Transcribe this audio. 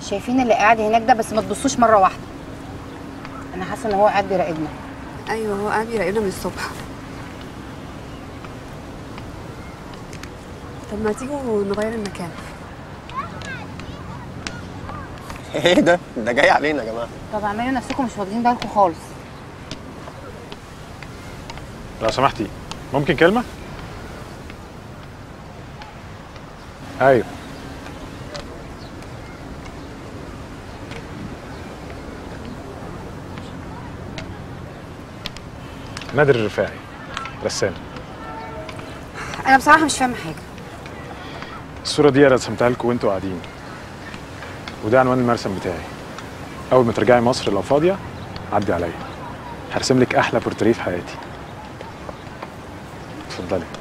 شايفين اللي قاعد هناك ده بس ما تبصوش مره واحده انا حاسه ان هو قاعد بيراقبنا ايوه هو قاعد بيراقبنا من الصبح طب ما تيجوا نغير المكان ايه ده ده جاي علينا يا جماعه طب اعملوا نفسكم مش واخدين بالكم خالص لو سمحتي ممكن كلمة؟ أيوه نادر الرفاعي رسام انا بصراحه مش فاهمه حاجه الصورة دي أنا رسمتها لكم وأنتوا قاعدين وده عنوان المرسم بتاعي أول ما ترجعي مصر لو فاضية عدي عليا هرسم لك أحلى بورتريه في حياتي اتفضلي